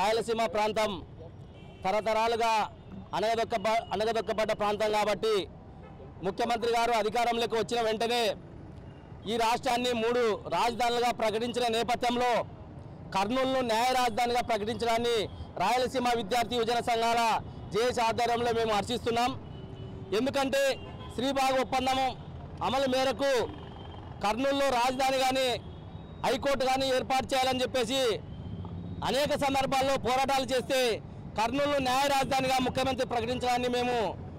రాయలసీమ ప్రాంతం తరతరాలుగా అనగదొక్క అనగదొక్కబడ్డ ప్రాంతం కాబట్టి ముఖ్యమంత్రి గారు అధికారంలోకి వచ్చిన వెంటనే ఈ రాష్ట్రాన్ని మూడు రాజధానులుగా ప్రకటించిన నేపథ్యంలో కర్నూలును న్యాయ రాజధానిగా ప్రకటించడాన్ని రాయలసీమ విద్యార్థి యువజన సంఘాల జేఏసీ ఆధ్వర్యంలో మేము హర్షిస్తున్నాం ఎందుకంటే శ్రీబాగ్ ఒప్పందం అమలు మేరకు కర్నూలులో రాజధాని కానీ హైకోర్టు కానీ ఏర్పాటు చేయాలని చెప్పేసి అనేక సందర్భాల్లో పోరాటాలు చేస్తే కర్నూలు న్యాయ రాజధానిగా ముఖ్యమంత్రి ప్రకటించడాన్ని మేము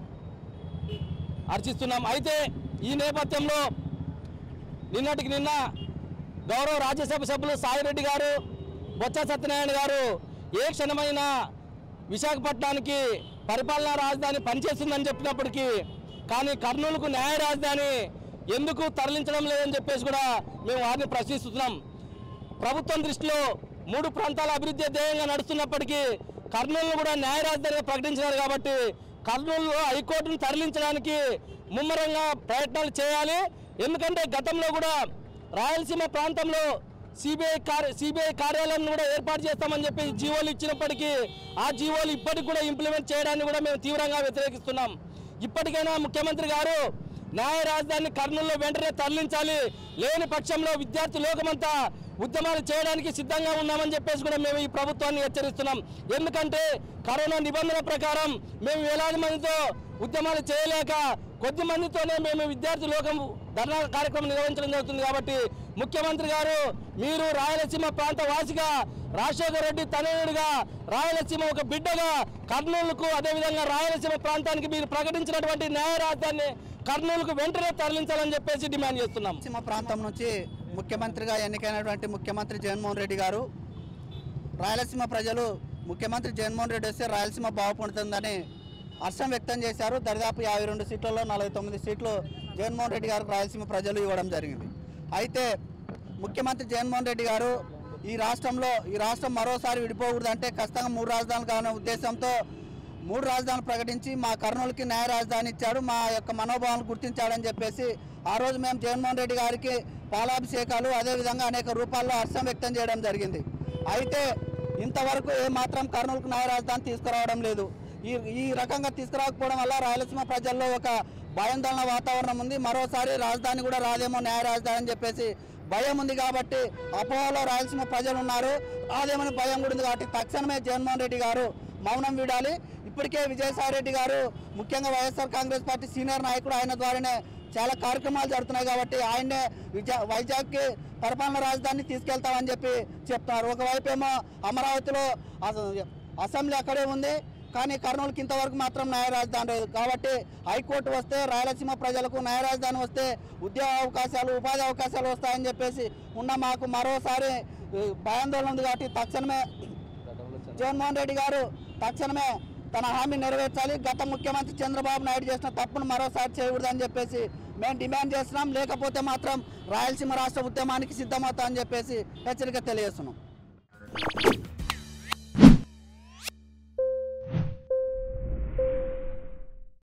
హర్షిస్తున్నాం అయితే ఈ నేపథ్యంలో నిన్నటికి నిన్న గౌరవ రాజ్యసభ సభ్యులు సాయిరెడ్డి గారు బొత్స సత్యనారాయణ గారు ఏ క్షణమైన విశాఖపట్నానికి పరిపాలనా రాజధాని పనిచేస్తుందని చెప్పినప్పటికీ కానీ కర్నూలుకు న్యాయ రాజధాని ఎందుకు తరలించడం లేదని చెప్పేసి కూడా మేము వారిని ప్రశ్నిస్తున్నాం ప్రభుత్వం దృష్టిలో మూడు ప్రాంతాల అభివృద్ధి ధ్యేయంగా నడుస్తున్నప్పటికీ కర్నూలును కూడా న్యాయ రాజధానిగా ప్రకటించినారు కాబట్టి కర్నూలులో హైకోర్టును తరలించడానికి ముమ్మరంగా ప్రయత్నాలు చేయాలి ఎందుకంటే గతంలో కూడా రాయలసీమ ప్రాంతంలో సిబిఐ కార్య సిబిఐ కార్యాలయం కూడా ఏర్పాటు చేస్తామని చెప్పి జీవోలు ఇచ్చినప్పటికీ ఆ జీవోలు ఇప్పటికి కూడా ఇంప్లిమెంట్ చేయడాన్ని కూడా మేము తీవ్రంగా వ్యతిరేకిస్తున్నాం ఇప్పటికైనా ముఖ్యమంత్రి గారు న్యాయ రాజధాని కర్నూలులో వెంటనే తరలించాలి లేని పక్షంలో విద్యార్థి లోకమంతా ఉద్యమాలు చేయడానికి సిద్ధంగా ఉన్నామని చెప్పేసి కూడా మేము ఈ ప్రభుత్వాన్ని హెచ్చరిస్తున్నాం ఎందుకంటే కరోనా నిబంధన ప్రకారం మేము వేలాది మందితో ఉద్యమాలు చేయలేక కొద్ది మందితోనే మేము విద్యార్థి లోకం ధర్నా కార్యక్రమం నిర్వహించడం జరుగుతుంది కాబట్టి ముఖ్యమంత్రి గారు మీరు రాయలసీమ ప్రాంత వాసిగా రాజశేఖర రెడ్డి తనయుడిగా రాయలసీమ ఒక బిడ్డగా కర్నూలుకు అదేవిధంగా రాయలసీమ ప్రాంతానికి మీరు ప్రకటించినటువంటి న్యాయ రాజధాని కర్నూలుకు వెంటనే తరలించాలని చెప్పేసి డిమాండ్ చేస్తున్నాం పశ్చిమ ప్రాంతం నుంచి ముఖ్యమంత్రిగా ఎన్నికైనటువంటి ముఖ్యమంత్రి జగన్మోహన్ రెడ్డి గారు రాయలసీమ ప్రజలు ముఖ్యమంత్రి జగన్మోహన్ రెడ్డి వస్తే రాయలసీమ బాగుపడుతుందని హర్షం వ్యక్తం చేశారు దరిదాపు యాభై రెండు సీట్లలో నలభై తొమ్మిది సీట్లు జగన్మోహన్ రెడ్డి గారికి రాయలసీమ ప్రజలు ఇవ్వడం జరిగింది అయితే ముఖ్యమంత్రి జగన్మోహన్ రెడ్డి గారు ఈ రాష్ట్రంలో ఈ రాష్ట్రం మరోసారి విడిపోకూడదంటే ఖచ్చితంగా మూడు రాజధానులు కావాలనే ఉద్దేశంతో మూడు రాజధానులు ప్రకటించి మా కర్నూలుకి న్యాయ రాజధాని ఇచ్చాడు మా యొక్క మనోభావాలను గుర్తించాడని చెప్పేసి ఆ రోజు మేము జగన్మోహన్ రెడ్డి గారికి పాలాభిషేకాలు అదేవిధంగా అనేక రూపాల్లో హర్షం వ్యక్తం చేయడం జరిగింది అయితే ఇంతవరకు ఏ మాత్రం కర్నూలుకు న్యాయ రాజధాని తీసుకురావడం లేదు ఈ ఈ రకంగా తీసుకురాకపోవడం వల్ల రాయలసీమ ప్రజల్లో ఒక భయాందోళన వాతావరణం ఉంది మరోసారి రాజధాని కూడా రాదేమో న్యాయ రాజధాని అని చెప్పేసి భయం ఉంది కాబట్టి అపోహలో రాయలసీమ ప్రజలు ఉన్నారు రాదేమని భయం కూడా ఉంది కాబట్టి తక్షణమే జగన్మోహన్ రెడ్డి గారు మౌనం వీడాలి ఇప్పటికే విజయసాయి రెడ్డి గారు ముఖ్యంగా వైఎస్ఆర్ కాంగ్రెస్ పార్టీ సీనియర్ నాయకుడు ఆయన ద్వారానే చాలా కార్యక్రమాలు జరుగుతున్నాయి కాబట్టి ఆయన్నే విజా వైజాగ్కి పరిపాలన రాజధాని తీసుకెళ్తామని చెప్పి చెప్తున్నారు ఒకవైపు ఏమో అమరావతిలో అస- అసెంబ్లీ అక్కడే ఉంది కానీ కర్నూలుకి ఇంతవరకు మాత్రం న్యాయ రాజధాని లేదు కాబట్టి హైకోర్టు వస్తే రాయలసీమ ప్రజలకు న్యాయ రాజధాని వస్తే ఉద్యోగ అవకాశాలు ఉపాధి అవకాశాలు వస్తాయని చెప్పేసి ఉన్న మాకు మరోసారి ఈ, భయాందోళన ఉంది కాబట్టి తక్షణమే జగన్మోహన్ రెడ్డి గారు తక్షణమే తన హామీ నెరవేర్చాలి గత ముఖ్యమంత్రి చంద్రబాబు నాయుడు చేసిన తప్పును మరోసారి చేయకూడదని చెప్పేసి మేము డిమాండ్ చేస్తున్నాం లేకపోతే మాత్రం రాయలసీమ రాష్ట్ర ఉద్యమానికి సిద్ధమవుతామని చెప్పేసి హెచ్చరిక తెలియజేస్తున్నాం